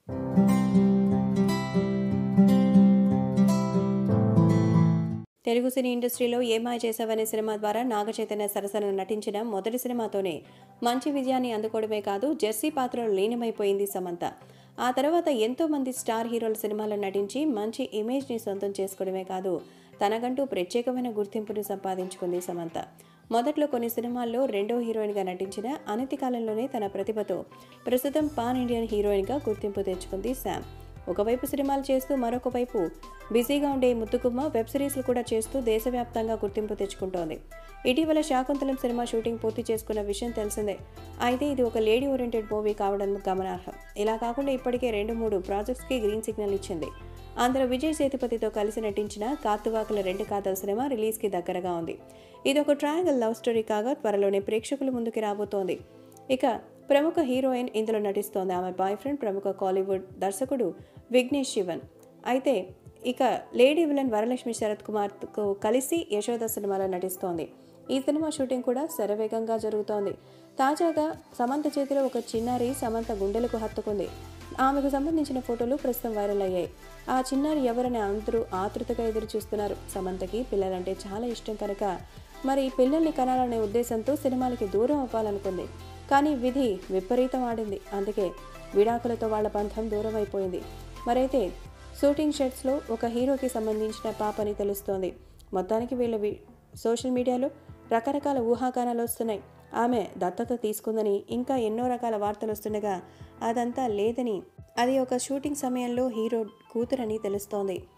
తెలుగు సినీ ఇండస్ట్రీలో ఏమాయ చేసావనే సినిమా ద్వారా నాగ చైతన్య సరసన నటించిన మొదటి సినిమాతోనే మంచి విజయాన్ని అందుకోవడమే కాదు జెర్సీ పాత్రలో లీనమైపోయింది సమంత ఆ తర్వాత ఎంతో మంది స్టార్ హీరోల సినిమాల్లో నటించి మంచి ఇమేజ్ని సొంతం చేసుకోవడమే కాదు తనకంటూ ప్రత్యేకమైన గుర్తింపుని సంపాదించుకుంది సమంత మొదట్లో కొన్ని సినిమాల్లో రెండో హీరోయిన్గా నటించిన అనతి కాలంలోనే తన ప్రతిభతో ప్రస్తుతం పాన్ ఇండియన్ హీరోయిన్గా గుర్తింపు తెచ్చుకుంది శామ్ ఒకవైపు సినిమాలు చేస్తూ మరొక వైపు బిజీగా ఉండే ఈ ముత్తుకుమ్మ వెబ్ సిరీస్లు కూడా చేస్తూ దేశవ్యాప్తంగా గుర్తింపు తెచ్చుకుంటోంది ఇటీవల శాకుంతలం సినిమా షూటింగ్ పూర్తి చేసుకున్న విషయం తెలిసిందే అయితే ఇది ఒక లేడీ ఓరియంటెడ్ మూవీ కావడం గమనార్హం ఇలా కాకుండా ఇప్పటికే రెండు మూడు ప్రాజెక్ట్స్కి గ్రీన్ సిగ్నల్ ఇచ్చింది అందులో విజయ్ సేతుపతితో కలిసి నటించిన కాతువాకుల రెండు కాతల సినిమా రిలీజ్కి దగ్గరగా ఉంది ఇది ఒక ట్రయాంగిల్ లవ్ స్టోరీ కాగా త్వరలోనే ప్రేక్షకుల ముందుకి రాబోతోంది ఇక ప్రముఖ హీరోయిన్ ఇందులో నటిస్తోంది ఆమె బాయ్ ఫ్రెండ్ ప్రముఖ కాలీవుడ్ దర్శకుడు విఘ్నేష్ శివన్ అయితే ఇక లేడీ విలన్ వరలక్ష్మి శరత్ కుమార్తో కలిసి యశోద సినిమాలో నటిస్తోంది ఈ సినిమా షూటింగ్ కూడా శరవేగంగా జరుగుతోంది తాజాగా సమంత చేతిలో ఒక చిన్నారి సమంత గుండెలకు హత్తుకుంది ఆమెకు సంబంధించిన ఫోటోలు ప్రస్తుతం వైరల్ అయ్యాయి ఆ చిన్నారి ఎవరని అందరూ ఆతృతగా ఎదురు చూస్తున్నారు సమంతకి పిల్లలంటే చాలా ఇష్టం కనుక మరి పిల్లల్ని కనాలనే ఉద్దేశంతో సినిమాలకి దూరం అవ్వాలనుకుంది కానీ విధి విపరీతం ఆడింది అందుకే విడాకులతో వాళ్ళ బంధం దూరం అయిపోయింది మరైతే షూటింగ్ షెట్స్లో ఒక హీరోకి సంబంధించిన పాపని తెలుస్తోంది మొత్తానికి వీళ్ళ వి- సోషల్ మీడియాలో రకరకాల ఊహాగానాలు వస్తున్నాయి ఆమె దత్తత తీసుకుందని ఇంకా ఎన్నో రకాల వార్తలు వస్తుండగా అదంతా లేదని అది ఒక షూటింగ్ సమయంలో హీరో కూతురని తెలుస్తోంది